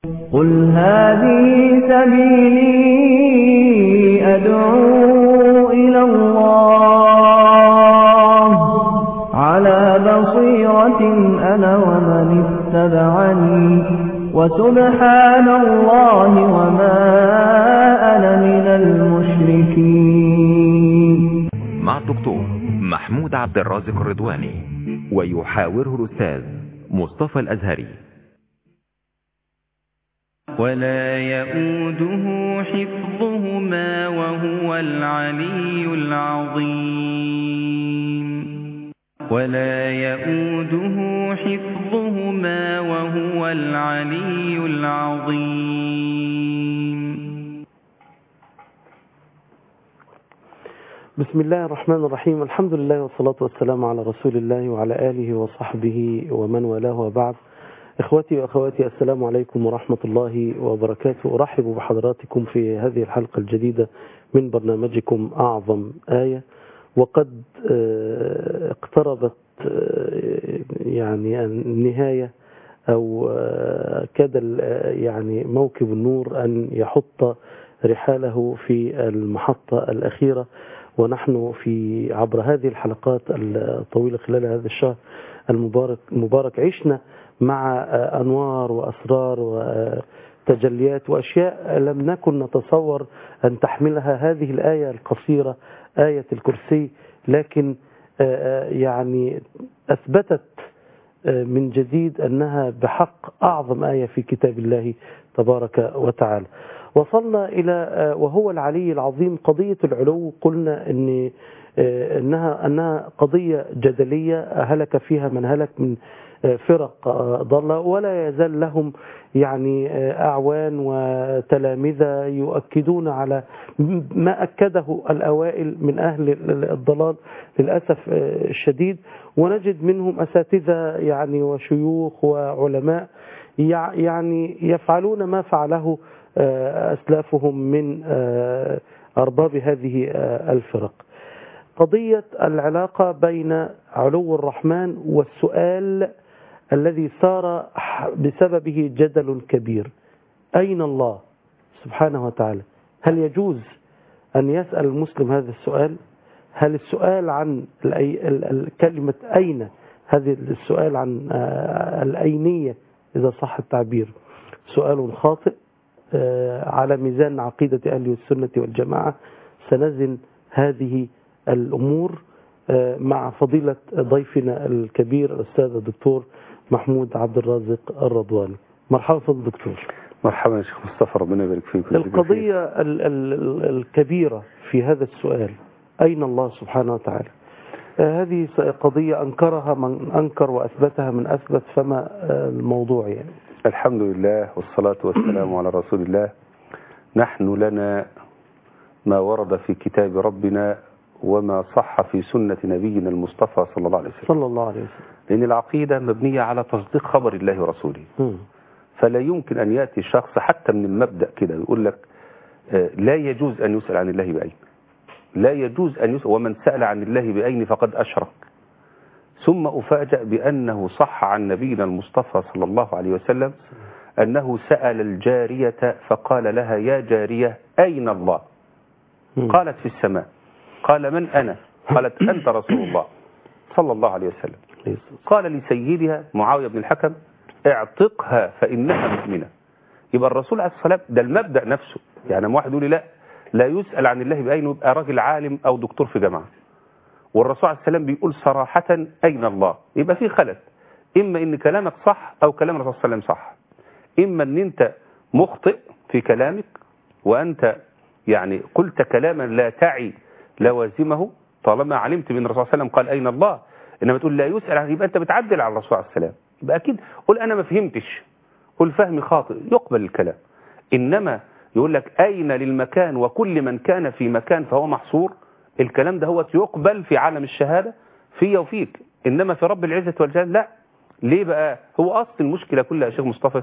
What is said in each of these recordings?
قل هذه سبيلي أدعو إلى الله على بصيرة أنا ومن اتبعني وسبحان الله وما أنا من المشركين مع الدكتور محمود عبد الرازق الرضواني ويحاوره الأستاذ مصطفى الأزهري ولا يؤوده حفظهما وهو العلي العظيم ولا يؤوده حفظهما وهو العلي العظيم بسم الله الرحمن الرحيم الحمد لله والصلاة والسلام على رسول الله وعلى آله وصحبه ومن والاه وبعد إخوتي وأخواتي السلام عليكم ورحمة الله وبركاته أرحب بحضراتكم في هذه الحلقة الجديدة من برنامجكم أعظم آية وقد اقتربت يعني النهاية أو كاد يعني موكب النور أن يحط رحاله في المحطة الأخيرة ونحن في عبر هذه الحلقات الطويلة خلال هذا الشهر المبارك المبارك عشنا مع أنوار وأسرار وتجليات وأشياء لم نكن نتصور أن تحملها هذه الآية القصيرة آية الكرسي لكن يعني أثبتت من جديد أنها بحق أعظم آية في كتاب الله تبارك وتعالى وصلنا إلى وهو العلي العظيم قضية العلو قلنا أن أنها أنها قضية جدلية هلك فيها من هلك من فرق ضالة ولا يزال لهم يعني أعوان وتلامذة يؤكدون على ما أكده الأوائل من أهل الضلال للأسف الشديد ونجد منهم أساتذة يعني وشيوخ وعلماء يعني يفعلون ما فعله أسلافهم من أرباب هذه الفرق قضية العلاقة بين علو الرحمن والسؤال الذي صار بسببه جدل كبير أين الله سبحانه وتعالى هل يجوز أن يسأل المسلم هذا السؤال هل السؤال عن كلمة أين هذه السؤال عن الأينية إذا صح التعبير سؤال خاطئ على ميزان عقيدة أهل السنة والجماعة سنزن هذه الأمور مع فضيلة ضيفنا الكبير الأستاذ الدكتور محمود عبد الرازق الرضواني مرحبا فضل الدكتور مرحبا يا شيخ مصطفى ربنا يبارك فيك القضية ال ال الكبيرة في هذا السؤال أين الله سبحانه وتعالى هذه قضية أنكرها من أنكر وأثبتها من أثبت فما الموضوع يعني الحمد لله والصلاة والسلام على رسول الله نحن لنا ما ورد في كتاب ربنا وما صح في سنة نبينا المصطفى صلى الله عليه وسلم صلى الله عليه وسلم لأن العقيدة مبنية على تصديق خبر الله ورسوله م. فلا يمكن أن يأتي شخص حتى من المبدأ كده يقول لك لا يجوز أن يسأل عن الله بأين لا يجوز أن يسأل ومن سأل عن الله بأين فقد أشرك ثم أفاجأ بأنه صح عن نبينا المصطفى صلى الله عليه وسلم أنه سأل الجارية فقال لها يا جارية أين الله م. قالت في السماء قال من أنا قالت أنت رسول الله صلى الله عليه وسلم قال لسيدها معاوية بن الحكم اعتقها فإنها مؤمنة يبقى الرسول عليه الصلاة والسلام ده المبدأ نفسه يعني لما واحد يقول لي لا لا يسأل عن الله بأين يبقى راجل عالم أو دكتور في جامعة والرسول عليه السلام بيقول صراحة أين الله يبقى في خلل إما إن كلامك صح أو كلام الرسول صلى الله عليه وسلم صح إما إن أنت مخطئ في كلامك وأنت يعني قلت كلاما لا تعي لوازمه طالما علمت من الرسول صلى الله عليه وسلم قال أين الله إنما تقول لا يسأل عنه يبقى أنت بتعدل على الرسول عليه السلام يبقى أكيد قل أنا ما فهمتش قل فهمي خاطئ يقبل الكلام إنما يقول لك أين للمكان وكل من كان في مكان فهو محصور الكلام ده هو يقبل في عالم الشهادة في وفيك إنما في رب العزة والجلال لا ليه بقى هو أصل المشكلة كلها يا شيخ مصطفى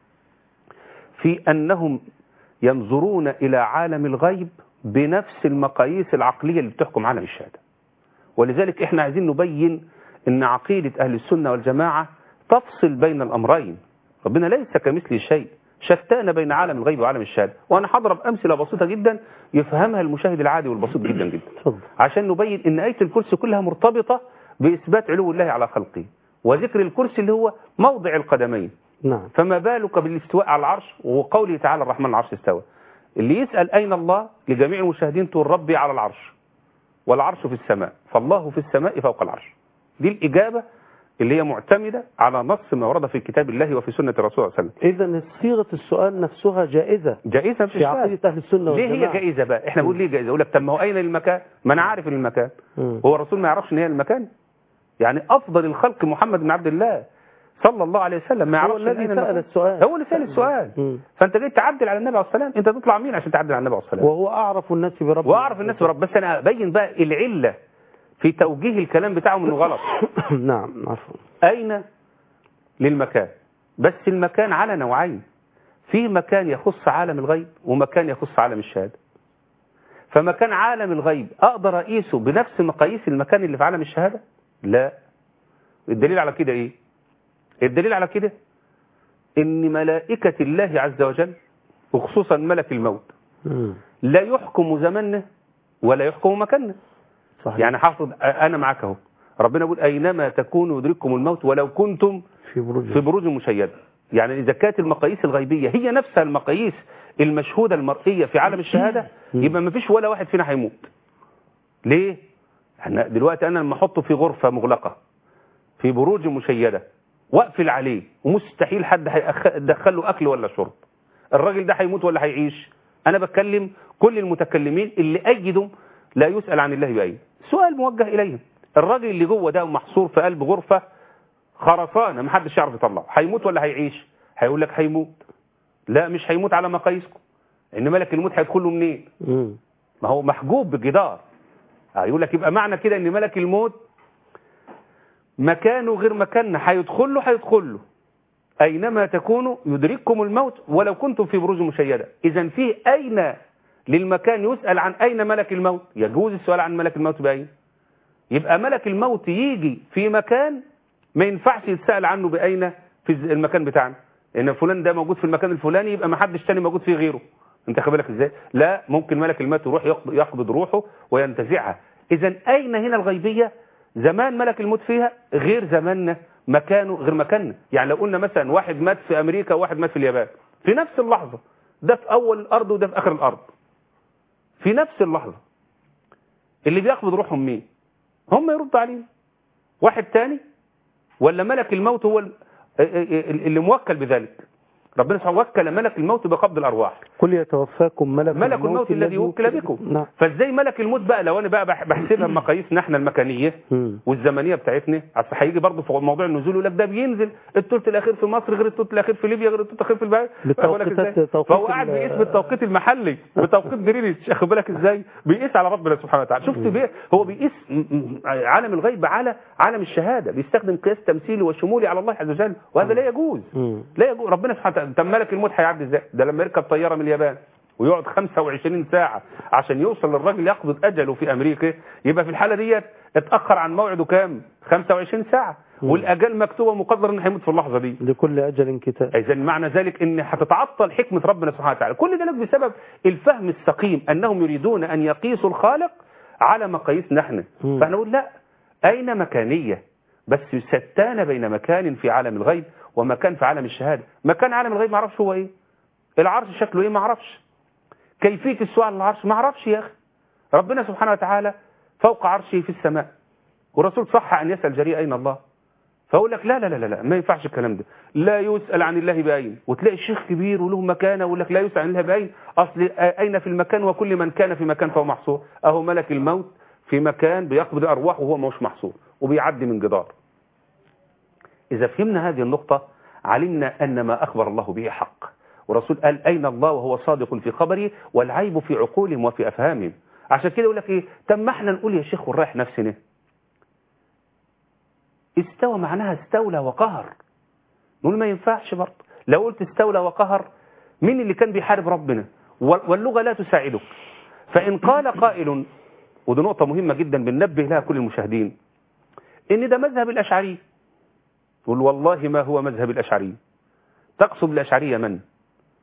في أنهم ينظرون إلى عالم الغيب بنفس المقاييس العقلية اللي بتحكم عالم الشهادة ولذلك احنا عايزين نبين ان عقيدة اهل السنة والجماعة تفصل بين الامرين ربنا ليس كمثله شيء شتان بين عالم الغيب وعالم الشهاده وانا هضرب امثله بسيطه جدا يفهمها المشاهد العادي والبسيط جدا جدا اتفضل عشان نبين ان آية الكرسي كلها مرتبطة بإثبات علو الله على خلقه وذكر الكرسي اللي هو موضع القدمين نعم فما بالك بالاستواء على العرش وقوله تعالى الرحمن العرش استوى اللي يسأل أين الله لجميع المشاهدين تقول ربي على العرش والعرش في السماء فالله في السماء فوق العرش دي الإجابة اللي هي معتمدة على نص ما ورد في كتاب الله وفي سنة الرسول صلى الله عليه وسلم إذا صيغة السؤال نفسها جائزة جائزة مفيش في إشكال. عقيدة أهل السنة ليه والجماعة هي جائزة بقى احنا بنقول ليه جائزة يقول لك طب ما هو أين المكان ما أنا عارف المكان مم. هو الرسول ما يعرفش ان هي المكان يعني افضل الخلق محمد بن عبد الله صلى الله عليه وسلم ما هو يعرفش الذي أين سأل المكان. السؤال هو اللي سأل السؤال مم. فانت جاي تعدل على النبي عليه الصلاه والسلام انت تطلع مين عشان تعدل على النبي عليه الصلاه والسلام وهو أعرف الناس بربه واعرف الناس برب بس انا ابين بقى العله في توجيه الكلام بتاعهم انه غلط نعم عفوا اين للمكان بس المكان على نوعين في مكان يخص عالم الغيب ومكان يخص عالم الشهاده فمكان عالم الغيب اقدر اقيسه بنفس مقاييس المكان اللي في عالم الشهاده لا الدليل على كده ايه الدليل على كده ان ملائكه الله عز وجل وخصوصا ملك الموت مم. لا يحكم زماننا ولا يحكم مكاننا صحيح يعني حافظ انا معاك اهو ربنا يقول اينما تكونوا يدرككم الموت ولو كنتم في بروج في بروج مشيده يعني اذا كانت المقاييس الغيبيه هي نفسها المقاييس المشهوده المرئيه في عالم الشهاده يبقى ما فيش ولا واحد فينا هيموت ليه احنا دلوقتي انا لما احطه في غرفه مغلقه في بروج مشيده واقفل عليه ومستحيل حد هيدخل له اكل ولا شرب الراجل ده هيموت ولا هيعيش انا بتكلم كل المتكلمين اللي ايدوا لا يسال عن الله باين سؤال موجه اليهم الراجل اللي جوه ده محصور في قلب غرفه خرسانه ما حدش يعرف يطلعه هيموت ولا هيعيش هيقول لك هيموت لا مش هيموت على مقاييسكم ان ملك الموت هيدخل له منين مم. ما هو محجوب بجدار هيقول لك يبقى معنى كده ان ملك الموت مكانه غير مكاننا هيدخل له هيدخل له اينما تكونوا يدرككم الموت ولو كنتم في بروج مشيده اذا في اين للمكان يسال عن اين ملك الموت يجوز السؤال عن ملك الموت باين يبقى ملك الموت يجي في مكان ما ينفعش يتسال عنه باين في المكان بتاعنا ان فلان ده موجود في المكان الفلاني يبقى ما حدش تاني موجود فيه غيره انت خد بالك ازاي لا ممكن ملك الموت يروح يقبض- يقبض روحه وينتزعها اذا اين هنا الغيبيه زمان ملك الموت فيها غير زماننا مكانه غير مكاننا يعني لو قلنا مثلا واحد مات في امريكا وواحد مات في اليابان في نفس اللحظه ده في اول الارض وده في اخر الارض في نفس اللحظه اللي بيقبض روحهم مين هم يرد عليهم واحد تاني ولا ملك الموت هو ال- اللي موكل بذلك ربنا سبحانه وكل ملك الموت بقبض الارواح قل يتوفاكم ملك, ملك الموت الذي وكل بكم نعم فازاي ملك الموت بقى لو انا بقى بح- بحسبها بمقاييسنا احنا المكانيه مم. والزمنيه بتاعتنا اصل هيجي برضه في موضوع النزول يقول لك ده بينزل الثلث الاخير في مصر غير الثلث الاخير في ليبيا غير الثلث الاخير في البلد بالتوقيتات- توقيت فهو قاعد ال- بيقيس بالتوقيت المحلي بتوقيت جرينتش واخد بالك ازاي بيقيس على ربنا سبحانه وتعالى شفت بيه هو بيقيس م- م- عالم الغيب على عالم الشهاده بيستخدم قياس تمثيلي وشمولي على الله عز وجل وهذا لا يجوز مم. لا يجوز ربنا سبحانه وتعالى طب ملك الموت هيعدي ازاي ده لما يركب طياره من اليابان ويقعد 25 ساعة عشان يوصل للراجل يقبض أجله في أمريكا يبقى في الحالة ديت اتأخر عن موعده كام 25 ساعة والأجل مكتوبة مقدر إنه هيموت في اللحظة دي لكل أجل كتاب إذا معنى ذلك إن هتتعطل حكمة ربنا سبحانه وتعالى كل ذلك بسبب الفهم السقيم أنهم يريدون أن يقيسوا الخالق على مقاييسنا احنا مم. فاحنا نقول لا أين مكانية بس ستان بين مكان في عالم الغيب ومكان في عالم الشهادة مكان عالم الغيب ما اعرفش هو ايه العرش شكله ايه ما اعرفش كيفية السؤال على العرش ما اعرفش يا اخي ربنا سبحانه وتعالى فوق عرشه في السماء والرسول صح ان يسأل جريء اين الله فاقول لك لا لا لا لا ما ينفعش الكلام ده لا يسأل عن الله بأين وتلاقي الشيخ كبير وله مكانه ويقول لك لا يسأل عن الله بأين أصل أين في المكان وكل من كان في مكان فهو محصور أهو ملك الموت في مكان بيقبض الأرواح وهو مش محصور وبيعدي من جدار إذا فهمنا هذه النقطة علمنا أن ما أخبر الله به حق ورسول قال أين الله وهو صادق في خبره والعيب في عقولهم وفي أفهامهم عشان كده يقول لك إيه طب ما احنا نقول يا شيخ ونريح نفسنا استوى معناها استولى وقهر نقول ما ينفعش برضه لو قلت استولى وقهر مين اللي كان بيحارب ربنا وال- واللغة لا تساعدك فإن قال قائل ودي نقطة مهمة جدا بننبه لها كل المشاهدين إن ده مذهب الأشعري قل والله ما هو مذهب الأشعري تقصد الأشعرية من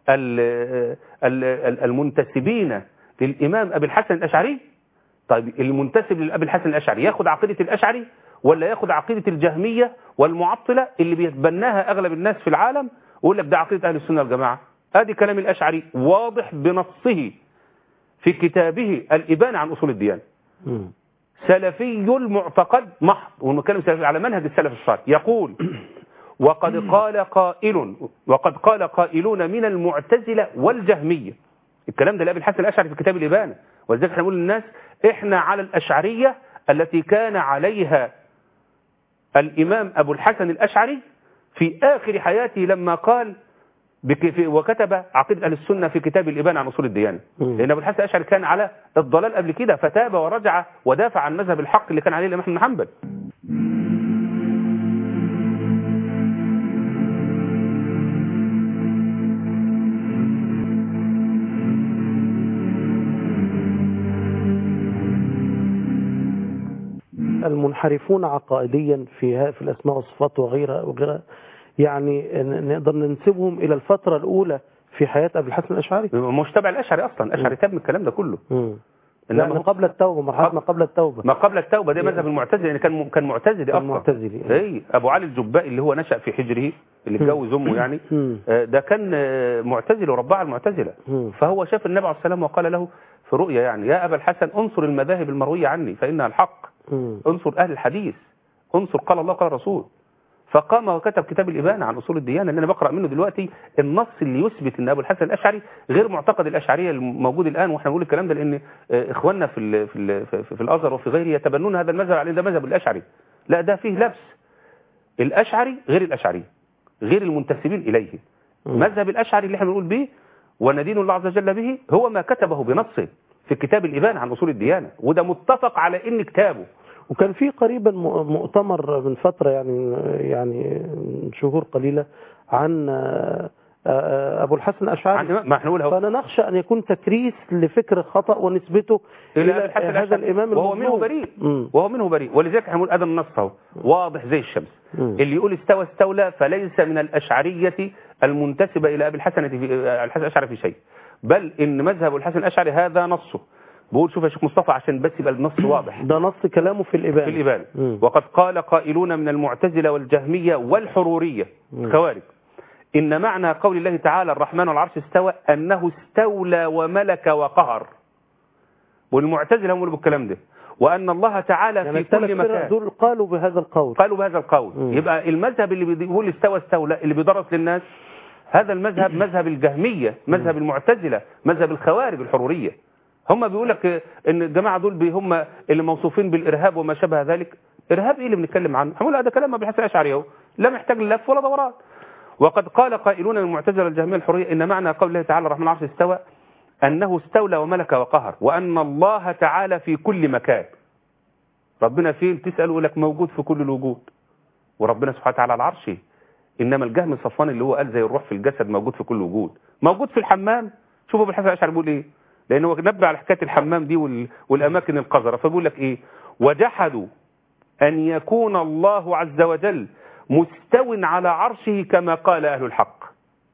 ال- ال- ال- المنتسبين للإمام أبي الحسن الأشعري طيب المنتسب للأبي الحسن الأشعري ياخد عقيدة الأشعري ولا ياخد عقيدة الجهمية والمعطلة اللي بيتبناها أغلب الناس في العالم ويقول لك ده عقيدة أهل السنة والجماعة ادي كلام الأشعري واضح بنصه في كتابه الإبانة عن أصول الديانة مم. سلفي المعتقد محض ونتكلم سلفي على منهج السلف الصالح يقول وقد قال قائل وقد قال قائلون من المعتزلة والجهمية الكلام ده لأبي الحسن الأشعري في كتاب الإبانة ولذلك احنا نقول للناس احنا على الأشعرية التي كان عليها الإمام أبو الحسن الأشعري في آخر حياته لما قال بك- في- وكتب عقيدة أهل السنة في كتاب الإبانة عن أصول الديانة مم. لأن أبو الحسن الأشعري كان على الضلال قبل كده فتاب ورجع ودافع عن مذهب الحق اللي كان عليه الإمام أحمد بن حنبل المنحرفون عقائديا في ها- في الاسماء والصفات وغيرها وغيرها يعني ن- نقدر ننسبهم الى الفتره الاولى في حياه ابي الحسن الاشعري مش تبع الأشعري أصلا الأشعري تاب من الكلام ده كله مم. إنما يعني هو- قبل التوبه مرحله ما قبل التوبه ما قبل التوبة ده مذهب المعتزلة يعني كان كان معتزلي كان أصلا معتزلي. اي أبو علي الجبائي اللي هو نشأ في حجره اللي اتجوز أمه يعني مم. آه، ده كان آه، معتزلي ورباه على المعتزلة مم. فهو شاف النبي عليه السلام وقال له في رؤيا يعني يا أبا الحسن انصر المذاهب المروية عني فإنها الحق مم. انصر أهل الحديث انصر قال الله قال الرسول فقام وكتب كتاب الإبانة عن أصول الديانة اللي أنا بقرأ منه دلوقتي النص اللي يثبت أن أبو الحسن الأشعري غير معتقد الأشعرية الموجود الآن وإحنا بنقول الكلام ده لأن آه، إخواننا في ال في ال في, في الأزهر وفي غيره يتبنون هذا المذهب على إن ده مذهب الأشعري لا ده فيه لبس الأشعري غير الأشعري غير المنتسبين إليه مم. مذهب الأشعري اللي احنا بنقول به وندين الله عز وجل به هو ما كتبه بنصه في كتاب الإبانة عن أصول الديانة وده متفق على إن كتابه وكان في قريبا م- مؤتمر من فترة يعني يعني من شهور قليلة عن آه، آه، أبو الحسن الأشعري عن- ما احنا نقول اهو فأنا نخشى أن يكون تكريس لفكر خطأ ونسبته إلى إلى الحسن هذا الأشعري. الإمام وهو منه المظلوم. بريء مم. وهو منه بريء ولذلك احنا بنقول ادم النص اهو واضح زي الشمس مم. اللي يقول استوى استولى فليس من الاشعريه المنتسبه الى ابي الحسن في الحسن الاشعري في شيء بل ان مذهب الحسن الاشعري هذا نصه بقول شوف يا شيخ مصطفى عشان بس يبقى النص واضح ده نص كلامه في الإبانة في الإبانة مم. وقد قال قائلون من المعتزلة والجهمية والحرورية مم. خوارج إن معنى قول الله تعالى الرحمن على العرش استوى أنه استولى وملك وقهر والمعتزلة هم اللي بالكلام ده وأن الله تعالى يعني في الثلاث كل فرق مكان دول قالوا بهذا القول قالوا بهذا القول مم. يبقى المذهب اللي بيقول استوى استولى اللي بيدرس للناس هذا المذهب مذهب الجهمية مذهب المعتزلة مذهب الخوارج الحرورية هم بيقول لك ان الجماعة دول بي- هم اللي موصوفين بالإرهاب وما شابه ذلك إرهاب إيه اللي بنتكلم عنه هنقول هذا كلام ابن الحسن الأشعري اهو لا محتاج لف ولا دوران وقد قال قائلون من المعتزلة الجهمية الحرية إن معنى قول الله تعالى الرحمن العرش استوى أنه استولى وملك وقهر وأن الله تعالى في كل مكان ربنا فين تسأل يقول لك موجود في كل الوجود وربنا سبحانه وتعالى على العرش إنما الجهم الصفواني اللي هو قال زي الروح في الجسد موجود في كل وجود موجود في الحمام شوفوا بالحسن الأشعري بيقول إيه لأنه هو نبه على حكاية الحمام دي وال... والأماكن القذرة فبيقول لك إيه وجحدوا أن يكون الله عز وجل مستو على عرشه كما قال أهل الحق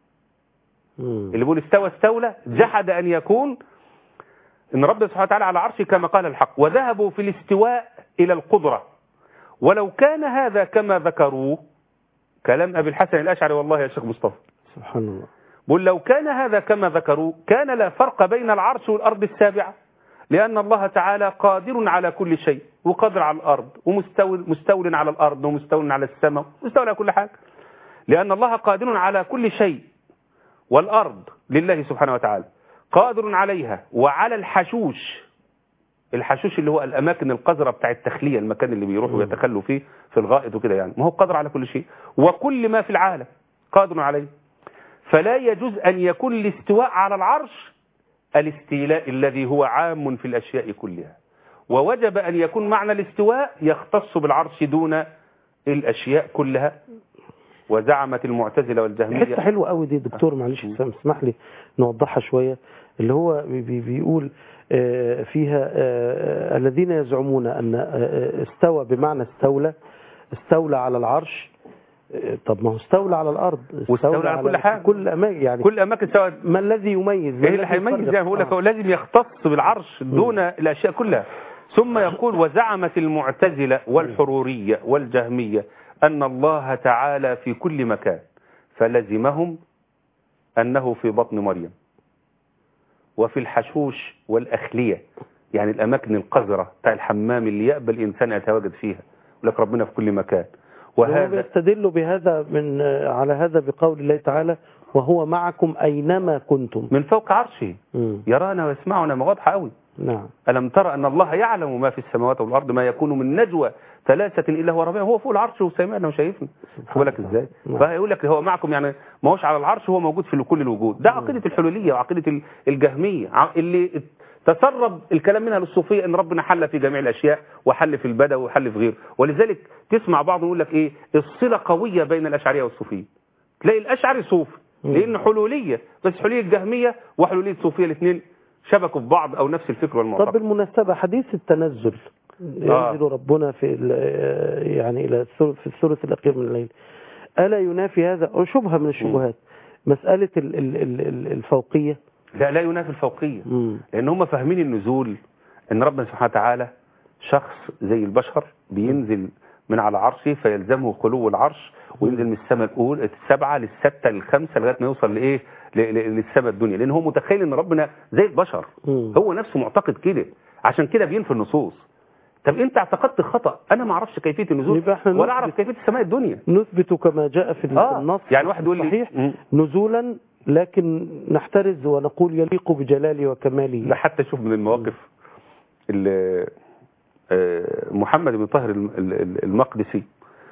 مم. اللي بيقول استوى استولى جحد أن يكون إن رب سبحانه وتعالى على عرشه كما قال الحق وذهبوا في الاستواء إلى القدرة ولو كان هذا كما ذكروه كلام أبي الحسن الأشعري والله يا شيخ مصطفى سبحان الله بقول لو كان هذا كما ذكروا كان لا فرق بين العرش والأرض السابعة لأن الله تعالى قادر على كل شيء وقادر على الأرض ومستول مستول على الأرض ومستول على السماء ومستول على كل حاجة لأن الله قادر على كل شيء والأرض لله سبحانه وتعالى قادر عليها وعلى الحشوش الحشوش اللي هو الأماكن القذرة بتاع التخلية المكان اللي بيروحوا ويتخلوا فيه في الغائط وكده يعني ما هو قادر على كل شيء وكل ما في العالم قادر عليه فلا يجوز أن يكون الاستواء على العرش الاستيلاء الذي هو عام في الأشياء كلها ووجب أن يكون معنى الاستواء يختص بالعرش دون الأشياء كلها وزعمت المعتزلة والجهمية حته حلوه قوي دي دكتور معلش اسمح لي نوضحها شويه اللي هو بي- بي- بيقول آه، فيها آه، الذين يزعمون ان آه، استوى بمعنى استولى استولى على العرش طب ما هو استولى على الارض واستولى على كل حاجة. كل اماكن يعني كل اماكن سواء ما الذي يميز ما ايه اللي الذي هيميز يفرق؟ يعني بقول لك آه. هو لازم يختص بالعرش دون الاشياء كلها ثم يقول وزعمت المعتزله والحروريه والجهميه ان الله تعالى في كل مكان فلزمهم انه في بطن مريم وفي الحشوش والاخليه يعني الاماكن القذره بتاع الحمام اللي يقبل الانسان يتواجد فيها يقول لك ربنا في كل مكان وهو وهذا بيستدل بهذا من على هذا بقول الله تعالى وهو معكم اينما كنتم من فوق عرشه مم. يرانا ويسمعنا ما واضحه قوي نعم ألم ترى أن الله يعلم ما في السماوات والأرض ما يكون من نجوى ثلاثة إلا هو رابعهم هو فوق العرش وسامعنا وشايفنا بقول لك إزاي نعم. فيقول لك هو معكم يعني ما هوش على العرش هو موجود في كل الوجود ده عقيدة الحلولية وعقيدة ال- الجهمية ع- اللي تسرب الكلام منها للصوفية ان ربنا حل في جميع الاشياء وحل في البدو وحل في غيره ولذلك تسمع بعض يقول لك ايه الصلة قوية بين الاشعرية والصوفية تلاقي الاشعري صوفي لان حلولية بس حلولية جهمية وحلولية صوفية الاثنين شبكوا في بعض او نفس الفكر طب والمعتقد بالمناسبة حديث التنزل آه. ينزل ربنا في ال- يعني إلى الثلث في الثلث الأخير من الليل ألا ينافي هذا أو شبهة من الشبهات مسألة ال- ال- ال- ال- الفوقية لا لا ينافي الفوقية مم. لان هم فاهمين النزول ان ربنا سبحانه وتعالى شخص زي البشر بينزل من على عرشه فيلزمه خلو العرش وينزل من السماء الاولى السبعه للسته للخمسه لغايه ما يوصل لايه ل- ل- للسماء الدنيا لان هو متخيل ان ربنا زي البشر مم. هو نفسه معتقد كده عشان كده بينفي النصوص طب انت اعتقدت خطا انا ما اعرفش كيفيه النزول يبقى احنا ولا نثبت- اعرف كيفيه السماء الدنيا نثبت كما جاء في آه. النص يعني واحد يقول لي- صحيح مم. نزولا لكن نحترز ونقول يليق بجلاله وكماله ده حتى شوف من المواقف اللي آه، محمد بن طاهر الم- ال- ال- المقدسي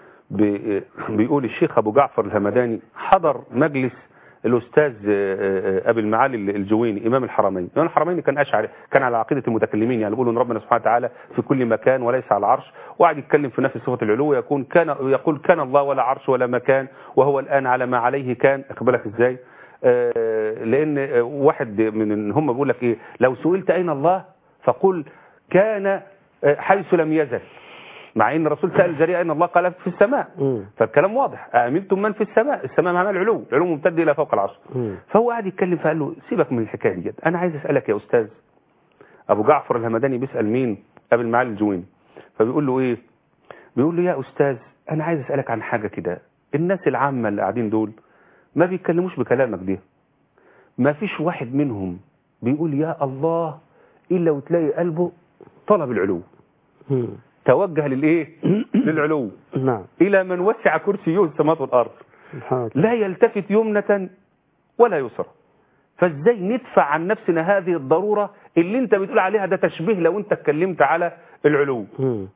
بي- بيقول الشيخ ابو جعفر الهمداني حضر مجلس الاستاذ آه، آه، ابي المعالي الجويني امام الحرمين امام الحرمين كان اشعري كان على عقيده المتكلمين يعني بيقولوا ان ربنا سبحانه وتعالى في كل مكان وليس على العرش وقعد يتكلم في نفس صفه العلو يكون كان يقول كان الله ولا عرش ولا مكان وهو الان على ما عليه كان اخد بالك ازاي آه، لان آه، واحد من إن هم بيقول لك ايه لو سئلت اين الله فقل كان آه، حيث لم يزل مع ان الرسول سال الجاريه اين الله قال في السماء مم. فالكلام واضح امنتم من في السماء السماء معناها العلو العلو ممتد الى فوق العرش مم. فهو قاعد يتكلم فقال له سيبك من الحكايه دي انا عايز اسالك يا استاذ ابو جعفر الهمداني بيسال مين ابي المعالي الجويني فبيقول له ايه بيقول له يا استاذ انا عايز اسالك عن حاجه كده الناس العامه اللي قاعدين دول ما بيتكلموش بكلامك ده ما فيش واحد منهم بيقول يا الله الا وتلاقي قلبه طلب العلو مم. توجه للايه للعلو نعم الى من وسع كرسيه السماوات والارض سبحان الله لا يلتفت يمنة ولا يسرى فازاي ندفع عن نفسنا هذه الضرورة اللي انت بتقول عليها ده تشبيه لو انت اتكلمت على العلو مم.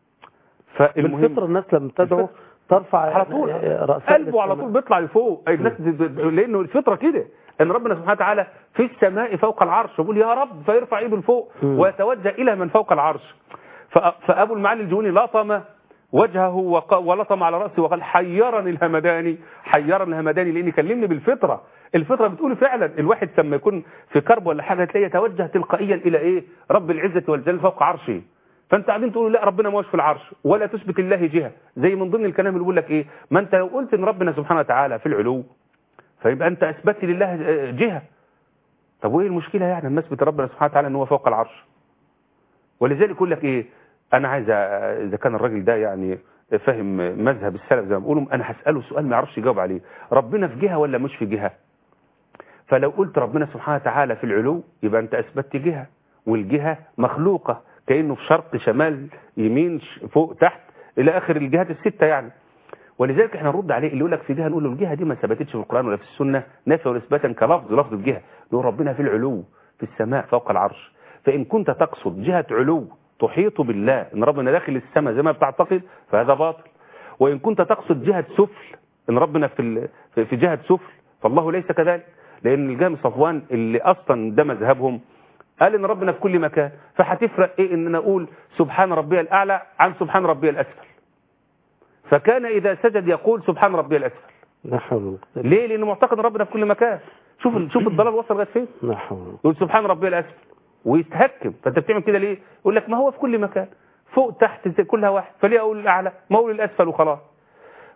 فالمهم بالفطرة الناس لما تدعو الفطرة. ترفع على طول رأسها قلبه على طول بيطلع لفوق الناس لانه الفطره كده ان ربنا سبحانه وتعالى في السماء فوق العرش يقول يا رب فيرفع ايده لفوق مم. ويتوجه الى من فوق العرش فأ- فابو المعالي الجوني لطم وجهه وق- ولطم على راسه وقال حيرني الهمداني حيرني الهمداني لان كلمني بالفطره الفطره بتقول فعلا الواحد لما يكون في كرب ولا حاجه تلاقيه يتوجه تلقائيا الى ايه رب العزه والجلال فوق عرشه فانت قاعدين تقولوا لا ربنا ما هوش في العرش ولا تثبت لله جهه زي من ضمن الكلام اللي بيقول لك ايه ما انت لو قلت ان ربنا سبحانه وتعالى في العلو فيبقى انت اثبتت لله جهه طب وايه المشكله يعني لما اثبت ربنا سبحانه وتعالى ان هو فوق العرش ولذلك يقول لك ايه انا عايز أ- اذا كان الراجل ده يعني فاهم مذهب السلف زي ما بيقولوا انا هساله سؤال ما يعرفش يجاوب عليه ربنا في جهه ولا مش في جهه فلو قلت ربنا سبحانه وتعالى في العلو يبقى انت اثبتت جهه والجهه مخلوقه كانه في شرق شمال يمين ش- فوق تحت الى اخر الجهات السته يعني ولذلك احنا نرد عليه اللي يقول لك في جهه نقول له الجهه دي ما ثبتتش في القران ولا في السنه نفي واثباتا كلفظ لفظ الجهه نقول ربنا في العلو في السماء فوق العرش فان كنت تقصد جهه علو تحيط بالله ان ربنا داخل السماء زي ما بتعتقد فهذا باطل وان كنت تقصد جهه سفل ان ربنا في ال- في- في جهه سفل فالله ليس كذلك لان الجهم صفوان اللي اصلا ده مذهبهم قال ان ربنا في كل مكان فهتفرق ايه ان انا اقول سبحان ربي الاعلى عن سبحان ربي الاسفل فكان اذا سجد يقول سبحان ربي الاسفل لا حول ولا قوة ليه لانه معتقد ان ربنا في كل مكان شوف شوف الضلال وصل لغايه فين لا حول ولا يقول سبحان ربي الاسفل ويتهكم فانت بتعمل كده ليه يقول لك ما هو في كل مكان فوق تحت زي- كلها واحد فليه اقول الاعلى ما اقول الاسفل وخلاص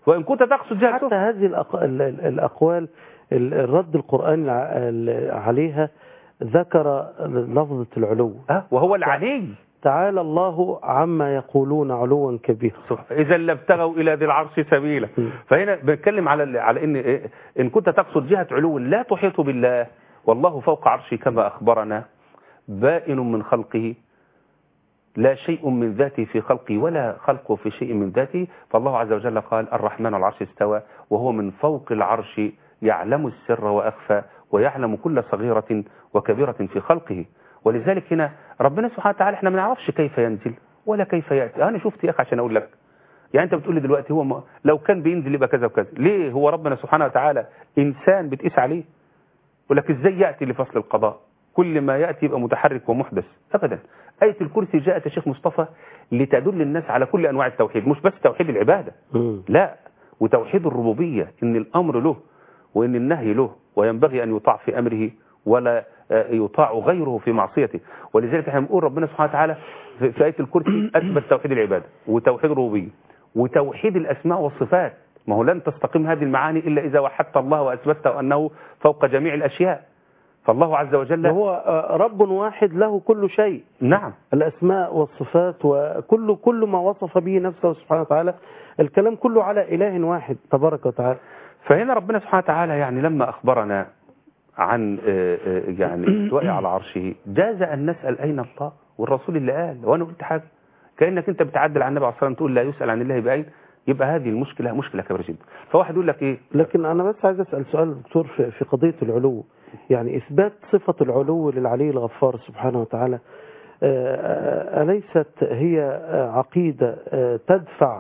وإن كنت تقصد جهة حتى سفلى هذه الأق... ال- ال- الأقوال ال- الرد القرآني ع- ال- عليها ذكر لفظة العلو أه وهو العلي تعالى الله عما يقولون علوا كبيرا إذا لابتغوا إلى ذي العرش سبيلا م. فهنا بنتكلم على على إن إيه؟ إن كنت تقصد جهة علو لا تحيط بالله والله فوق عرشه كما أخبرنا بائن من خلقه لا شيء من ذاته في خلقه ولا خلقه في شيء من ذاته فالله عز وجل قال الرحمن على العرش استوى وهو من فوق العرش يعلم السر وأخفى ويعلم كل صغيرة وكبيرة في خلقه ولذلك هنا ربنا سبحانه وتعالى احنا ما نعرفش كيف ينزل ولا كيف يأتي أنا شفت يا أخي عشان أقول لك يعني أنت بتقول لي دلوقتي هو ما لو كان بينزل يبقى كذا وكذا ليه هو ربنا سبحانه وتعالى إنسان بتقيس عليه يقول لك إزاي يأتي لفصل القضاء كل ما يأتي يبقى متحرك ومحدث أبدا آية الكرسي جاءت يا شيخ مصطفى لتدل الناس على كل أنواع التوحيد مش بس توحيد العبادة مم. لا وتوحيد الربوبية إن الأمر له وإن النهي له وينبغي أن يطاع في أمره ولا آه، يطاع غيره في معصيته ولذلك احنا بنقول ربنا سبحانه وتعالى في في آية الكرسي أثبت توحيد العبادة وتوحيد الربوبية وتوحيد الأسماء والصفات ما هو لن تستقيم هذه المعاني إلا إذا وحدت الله وأثبتت أنه فوق جميع الأشياء فالله عز وجل وهو آه، رب واحد له كل شيء نعم الأسماء والصفات وكل كل ما وصف به نفسه سبحانه وتعالى الكلام كله على إله واحد تبارك وتعالى فهنا ربنا سبحانه وتعالى يعني لما أخبرنا عن آه، آه، يعني استوائه على عرشه جاز أن نسأل أين الله والرسول اللي قال وأنا قلت حاجة كأنك أنت بتعدل عن النبي عليه الصلاة والسلام تقول لا يسأل عن الله بأين يبقى هذه المشكلة مشكلة كبيرة جدا فواحد يقول لك إيه لكن أنا بس عايز أسأل سؤال دكتور في في قضية العلو يعني إثبات صفة العلو للعلي الغفار سبحانه وتعالى آه، أليست هي آه، عقيدة آه، تدفع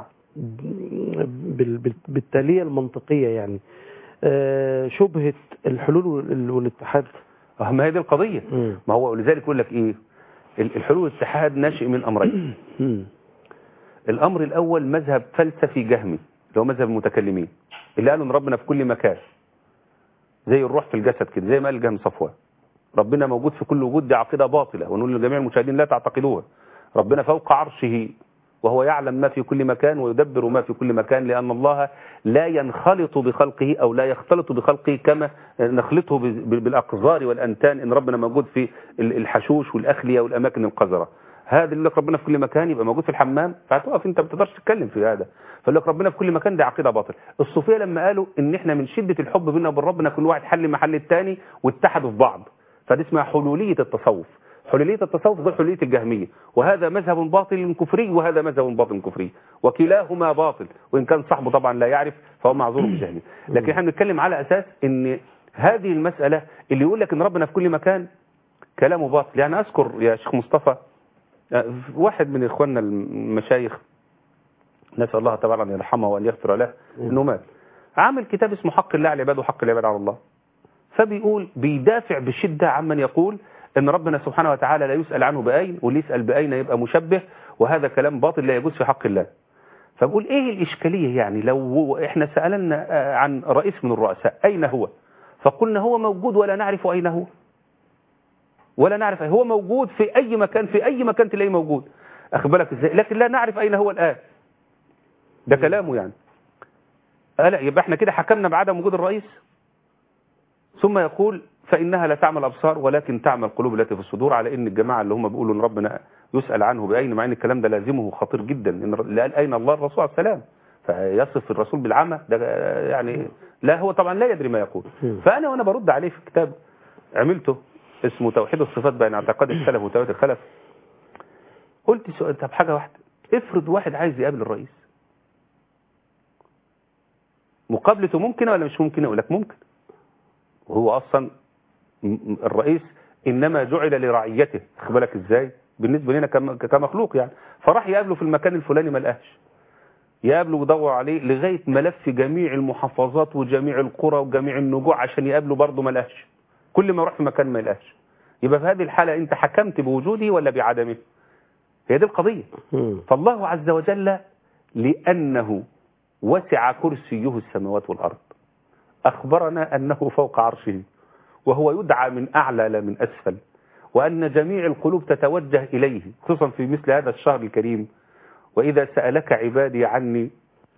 بال- بال- بالتالية المنطقية يعني آه، شبهة الحلول وال- والاتحاد آه، ما هي دي القضية مم. ما هو لذلك يقول لك إيه ال- الحلول والاتحاد ناشئ من أمرين مم. الأمر الأول مذهب فلسفي جهمي اللي هو مذهب المتكلمين اللي قالوا إن ربنا في كل مكان زي الروح في الجسد كده زي ما قال جهم صفوان ربنا موجود في كل وجود دي عقيدة باطلة ونقول لجميع المشاهدين لا تعتقدوها ربنا فوق عرشه وهو يعلم ما في كل مكان ويدبر ما في كل مكان لأن الله لا ينخلط بخلقه أو لا يختلط بخلقه كما نخلطه ب- بالأقذار والأنتان إن ربنا موجود في ال- الحشوش والأخلية والأماكن القذرة هذا اللي لك ربنا في كل مكان يبقى موجود في الحمام فهتقف انت ما بتقدرش تتكلم في هذا فقال لك ربنا في كل مكان دي عقيده باطل الصوفيه لما قالوا ان احنا من شده الحب بيننا وبين ربنا كل واحد حل محل الثاني واتحدوا في بعض فدي اسمها حلوليه التصوف حلوليه التصوف غير حلوليه الجهميه وهذا مذهب باطل كفري وهذا مذهب باطل كفري وكلاهما باطل وان كان صاحبه طبعا لا يعرف فهو معذور بجهله لكن احنا بنتكلم على اساس ان هذه المساله اللي يقول لك ان ربنا في كل مكان كلامه باطل يعني اذكر يا شيخ مصطفى واحد من اخواننا المشايخ نسال الله تعالى ان يرحمه وان يغفر له انه مات عامل كتاب اسمه حق الله على العباد وحق العباد على الله فبيقول بيدافع بشده عمن يقول ان ربنا سبحانه وتعالى لا يسال عنه باين واللي يسال باين يبقى مشبه وهذا كلام باطل لا يجوز في حق الله فبقول ايه الاشكاليه يعني لو هو- احنا سالنا آه، عن رئيس من الرؤساء اين هو فقلنا هو موجود ولا نعرف اين هو ولا نعرف هو موجود في أي مكان في أي مكان تلاقيه موجود أخد بالك إزاي لكن لا نعرف أين هو الآن ده كلامه يعني ألا يبقى احنا كده حكمنا بعدم وجود الرئيس ثم يقول فإنها لا تعمل أبصار ولكن تعمل القلوب التي في الصدور على إن الجماعة اللي هم بيقولوا إن ربنا يسأل عنه بأين مع إن الكلام ده لازمه خطير جدا إن اللي قال أين الله الرسول عليه السلام فيصف الرسول بالعمى ده يعني لا هو طبعا لا يدري ما يقول فأنا وأنا برد عليه في كتاب عملته اسمه توحيد الصفات بين اعتقاد السلف وتوحيد الخلف قلت سؤال طب حاجة واحدة افرض واحد عايز يقابل الرئيس مقابلته ممكنة ولا مش ممكنة اقول لك ممكن وهو اصلا م- م- الرئيس انما جعل لرعيته خد بالك ازاي بالنسبة لنا كم- كمخلوق يعني فراح يقابله في المكان الفلاني ما لقاش يقابله ويدور عليه لغاية ملف جميع المحافظات وجميع القرى وجميع النجوع عشان يقابله برضه ما لقاش كل ما يروح في مكان ما يلقاش يبقى في هذه الحالة انت حكمت بوجوده ولا بعدمه هي دي القضية مم. فالله عز وجل لأنه وسع كرسيه السماوات والأرض أخبرنا أنه فوق عرشه وهو يدعى من أعلى لا من أسفل وأن جميع القلوب تتوجه إليه خصوصا في مثل هذا الشهر الكريم وإذا سألك عبادي عني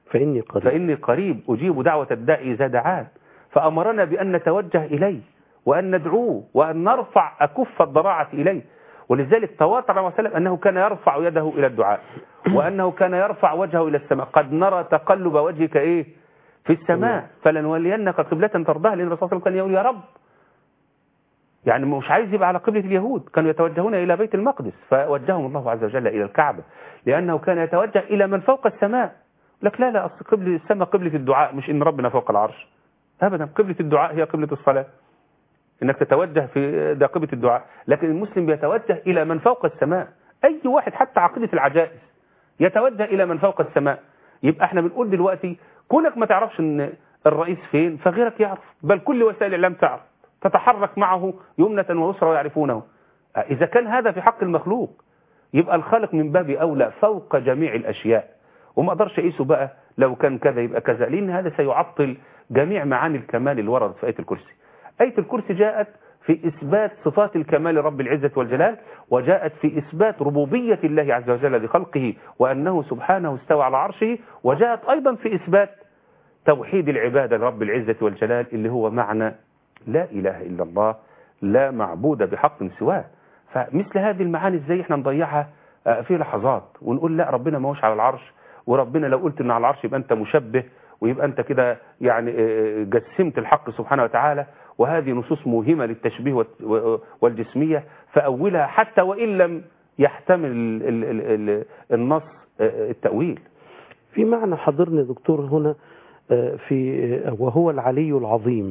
فإني قريب فإني قريب أجيب دعوة الداعي إذا دعان فأمرنا بأن نتوجه إليه وأن ندعوه وأن نرفع أكف الضراعة إليه ولذلك تواتر عليه وسلم أنه كان يرفع يده إلى الدعاء وأنه كان يرفع وجهه إلى السماء قد نرى تقلب وجهك إيه في السماء فلنولينك قبلة ترضاها لأن الرسول صلى الله عليه وسلم كان يقول يا رب يعني مش عايز يبقى على قبلة اليهود كانوا يتوجهون إلى بيت المقدس فوجههم الله عز وجل إلى الكعبة لأنه كان يتوجه إلى من فوق السماء لك لا لا أصل قبلة السماء قبلة الدعاء مش إن ربنا فوق العرش أبدا قبلة الدعاء هي قبلة الصلاة إنك تتوجه في ده قبلة الدعاء لكن المسلم بيتوجه إلى من فوق السماء أي واحد حتى عقيدة العجائز يتوجه إلى من فوق السماء يبقى احنا بنقول دلوقتي كونك ما تعرفش ان الرئيس فين فغيرك يعرف بل كل وسائل الإعلام تعرف تتحرك معه يمنة ويسرى ويعرفونه إذا كان هذا في حق المخلوق يبقى الخالق من باب أولى فوق جميع الأشياء وما أقدرش أقيسه بقى لو كان كذا يبقى كذا لأن هذا سيعطل جميع معاني الكمال اللي وردت في آية الكرسي آية الكرسي جاءت في إثبات صفات الكمال رب العزة والجلال وجاءت في إثبات ربوبية الله عز وجل لخلقه وأنه سبحانه استوى على عرشه وجاءت أيضا في إثبات توحيد العبادة لرب العزة والجلال اللي هو معنى لا إله إلا الله لا معبود بحق سواه فمثل هذه المعاني ازاي احنا نضيعها في لحظات ونقول لا ربنا ما هوش على العرش وربنا لو قلت ان على العرش يبقى انت مشبه ويبقى انت كده يعني جسمت الحق سبحانه وتعالى وهذه نصوص موهمة للتشبيه والجسمية فأولها حتى وإن لم يحتمل النص التأويل في معنى حضرني دكتور هنا في وهو العلي العظيم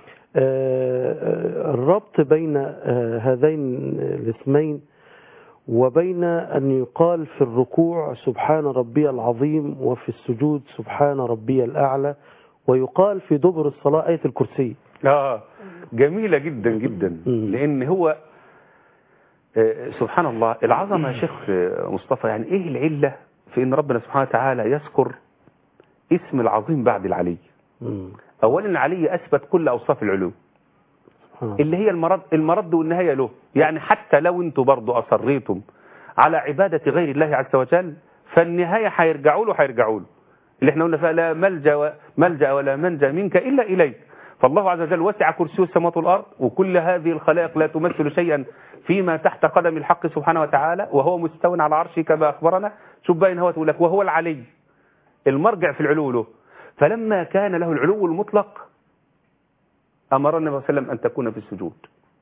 الربط بين هذين الاسمين وبين أن يقال في الركوع سبحان ربي العظيم وفي السجود سبحان ربي الأعلى ويقال في دبر الصلاة آية الكرسي آه جميلة جدا جدا لأن هو سبحان الله العظمة يا شيخ مصطفى يعني إيه العلة في أن ربنا سبحانه وتعالى يذكر اسم العظيم بعد العلي أولا العلي أثبت كل أوصاف العلو اللي هي المرد, المرد والنهاية له يعني حتى لو انتوا برضو أصريتم على عبادة غير الله عز وجل فالنهاية هيرجعوا له هيرجعوا له اللي احنا قلنا فيها لا ملجأ, ملجأ ولا منجا منك إلا إليك فالله عز وجل وسع كرسيه السماوات والأرض وكل هذه الخلائق لا تمثل شيئا فيما تحت قدم الحق سبحانه وتعالى وهو مستو على عرشه كما أخبرنا شوف باين هو تقول لك وهو العلي المرجع في العلو له فلما كان له العلو المطلق أمر النبي صلى الله عليه وسلم أن تكون في السجود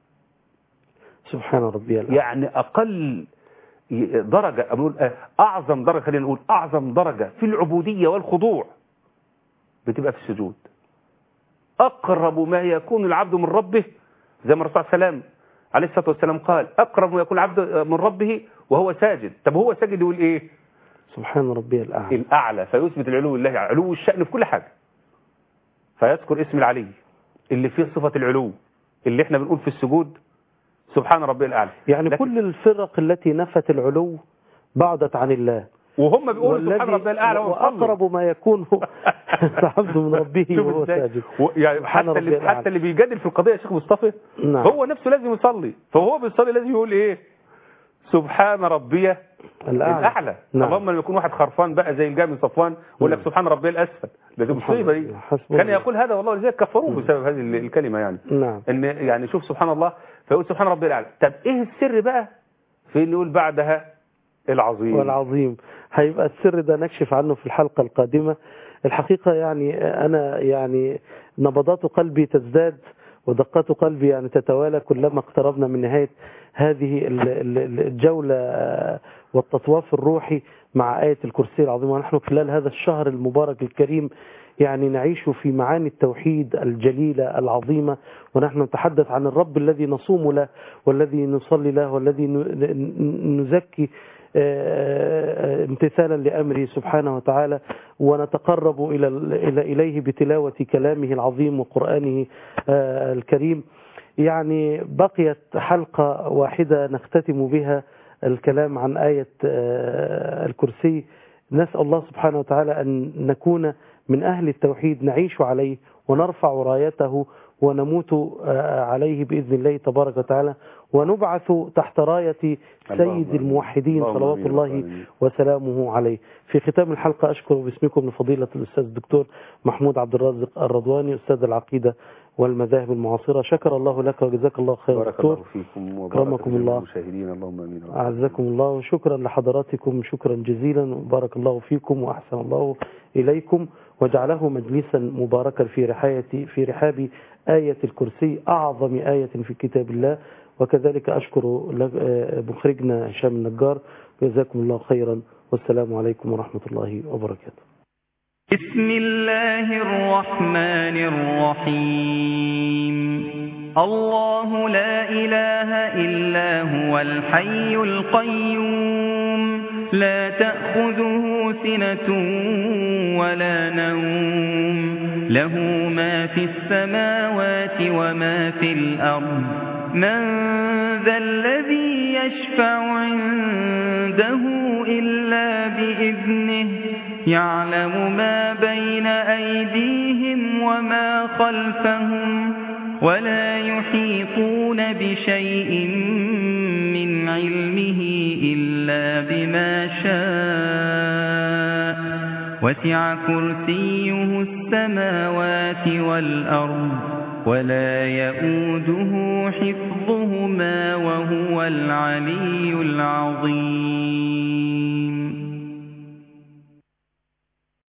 سبحان ربي الأعلى يعني أقل درجة أقول أعظم درجة خلينا نقول أعظم درجة في العبودية والخضوع بتبقى في السجود أقرب ما يكون العبد من ربه زي ما الرسول صلى الله عليه وسلم عليه الصلاة والسلام قال أقرب ما يكون العبد من ربه وهو ساجد طب هو ساجد يقول إيه سبحان ربي الأعلى الأعلى فيثبت العلو لله علو الشأن في كل حاجة فيذكر اسم العلي اللي فيه صفة العلو اللي احنا بنقول في السجود سبحان ربي الأعلى يعني لكن كل الفرق التي نفت العلو بعدت عن الله وهم بيقولوا سبحان ربي الأعلى وأقرب ما يكون العبد من ربه وهو ساجد يعني سبحان حتى ربي اللي, الأعلى. حتى اللي بيجادل في القضية يا شيخ مصطفى نعم. هو نفسه لازم يصلي فهو بيصلي لازم يقول ايه سبحان ربي الأعلى. الأعلى نعم. اللهم لما يكون واحد خرفان بقى زي الجامع صفوان يقول لك نعم. سبحان ربي الأسفل ده دي مصيبة دي حسبنا كان الله. يقول هذا والله لذلك كفروه بسبب هذه الكلمة يعني نعم ان يعني شوف سبحان الله فيقول سبحان ربي الاعلى طب ايه السر بقى في اللي يقول بعدها العظيم والعظيم هيبقى السر ده نكشف عنه في الحلقة القادمة الحقيقة يعني أنا يعني نبضات قلبي تزداد ودقات قلبي يعني تتوالى كلما اقتربنا من نهاية هذه ال- ال- الجولة والتطواف الروحي مع آية الكرسي العظيم ونحن خلال هذا الشهر المبارك الكريم يعني نعيش في معاني التوحيد الجليلة العظيمة ونحن نتحدث عن الرب الذي نصوم له والذي نصلي له والذي ن- ن- نزكي آه، امتثالا لأمره سبحانه وتعالى ونتقرب إلى إلى إليه بتلاوة كلامه العظيم وقرآنه آه، الكريم يعني بقيت حلقة واحدة نختتم بها الكلام عن آية آه، الكرسي نسأل الله سبحانه وتعالى أن نكون من أهل التوحيد نعيش عليه ونرفع رايته ونموت آه، عليه بإذن الله تبارك وتعالى ونبعث تحت راية اللهم سيد الموحدين اللهم صلوات آمين الله رب العالمين. وسلامه عليه في ختام الحلقة أشكر باسمكم لفضيلة الأستاذ الدكتور محمود عبد الرازق الرضواني أستاذ العقيدة والمذاهب المعاصرة شكر الله لك وجزاك الله خير بارك دكتور الله فيكم وبارك أكرمكم في الله. المشاهدين اللهم امين رب أعزكم الله وشكرا لحضراتكم شكرا جزيلا وبارك الله فيكم وأحسن الله إليكم وجعله مجلسا مباركا في رحاية في رحاب آية الكرسي أعظم آية في كتاب الله وكذلك أشكر لك- آه، مخرجنا هشام النجار جزاكم الله خيرا والسلام عليكم ورحمة الله وبركاته بسم الله الرحمن الرحيم الله لا إله إلا هو الحي القيوم لا تأخذه سنة ولا نوم له ما في السماوات وما في الأرض من ذا الذي يشفع عنده إلا بإذنه يعلم ما بين أيديهم وما خلفهم ولا يحيطون بشيء من علمه إلا بما شاء وسع كرسيه السماوات والأرض ولا يؤوده حفظهما وهو العلي العظيم